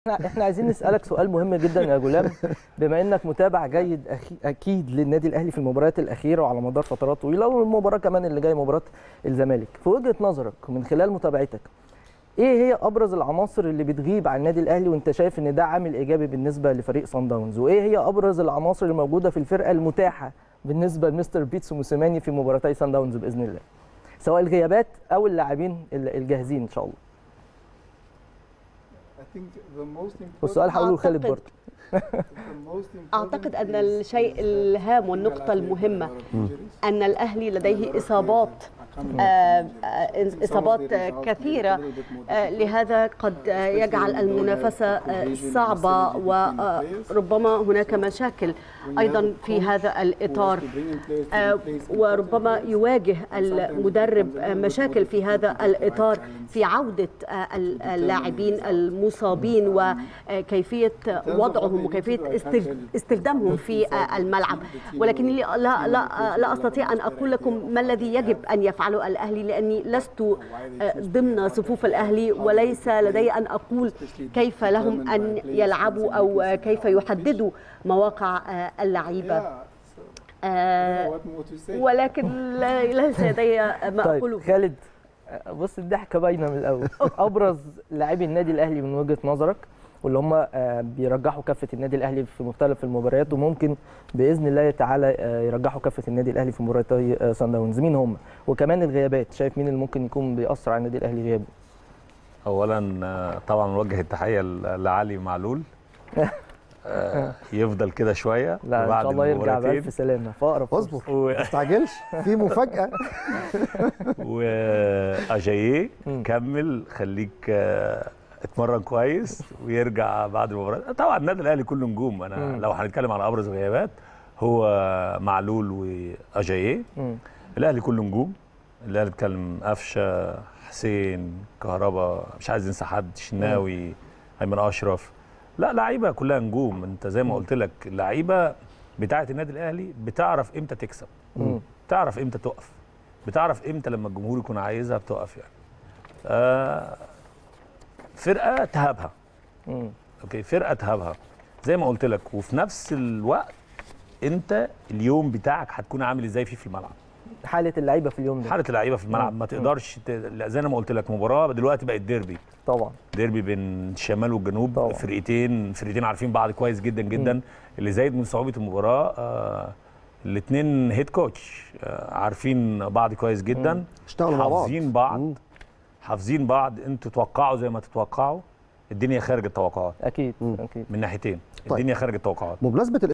احنا احنا عايزين نسالك سؤال مهم جدا يا غلام بما انك متابع جيد أخي اكيد للنادي الاهلي في المباريات الاخيره وعلى مدار فترات طويله والمباراه كمان اللي جايه مباراه الزمالك في وجهه نظرك ومن خلال متابعتك ايه هي ابرز العناصر اللي بتغيب عن النادي الاهلي وانت شايف ان ده عامل ايجابي بالنسبه لفريق صن داونز وايه هي ابرز العناصر اللي موجوده في الفرقه المتاحه بالنسبه لمستر بيتسو موسيماني في مباراتي صن داونز باذن الله سواء الغيابات او اللاعبين الجاهزين ان شاء الله والسؤال هقوله لخالد برضه أعتقد أن الشيء الهام والنقطة المهمة أن الأهلي لديه إصابات إصابات كثيرة لهذا قد يجعل المنافسة صعبة وربما هناك مشاكل أيضا في هذا الإطار وربما يواجه المدرب مشاكل في هذا الإطار في عودة اللاعبين المصابين وكيفية وضعهم وكيفية استخدامهم في الملعب ولكني لا, لا, لا أستطيع أن أقول لكم ما الذي يجب أن يفعله الأهلي لأني لست ضمن صفوف الأهلي وليس لدي أن أقول كيف لهم أن يلعبوا أو كيف يحددوا مواقع اللعيبة ولكن ليس لدي ما أقوله طيب خالد بص الضحكه باينه من الاول ابرز لاعبي النادي الاهلي من وجهه نظرك واللي هم بيرجحوا كفه النادي الاهلي في مختلف المباريات وممكن باذن الله تعالى يرجحوا كفه النادي الاهلي في مباراتي سان داونز مين هم وكمان الغيابات شايف مين اللي ممكن يكون بيأثر على النادي الاهلي غيابه اولا طبعا نوجه التحيه لعلي معلول يفضل كده شويه لا ان شاء الله يرجع بألف سلامه فاقرب اصبر ما تستعجلش في مفاجاه واجاييه كمل خليك اتمرن كويس ويرجع بعد المباراه طبعا النادي الاهلي كله نجوم انا م. لو هنتكلم على ابرز الغيابات هو معلول واجاييه الاهلي كله نجوم الاهلي بيتكلم قفشه حسين كهربا مش عايز انسى حد شناوي ايمن اشرف لا لعيبه كلها نجوم انت زي ما قلت لك اللعيبه بتاعه النادي الاهلي بتعرف امتى تكسب م. بتعرف امتى تقف بتعرف امتى لما الجمهور يكون عايزها بتقف يعني آه فرقه تهابها مم. اوكي فرقه تهابها زي ما قلت لك وفي نفس الوقت انت اليوم بتاعك هتكون عامل ازاي فيه في الملعب حاله اللعيبه في اليوم ده حاله اللعيبه في الملعب ما تقدرش ت... زي ما قلت لك مباراه دلوقتي بقت ديربي طبعا ديربي بين الشمال والجنوب طبعا. فرقتين فرقتين عارفين بعض كويس جدا جدا مم. اللي زايد من صعوبه المباراه آه الاثنين هيد كوتش آه عارفين بعض كويس جدا اشتغلوا مع بعض حافظين بعض مم. حافظين بعض انتوا توقعوا زي ما تتوقعوا الدنيا خارج التوقعات اكيد اكيد من ناحيتين طيب. الدنيا خارج التوقعات بمناسبه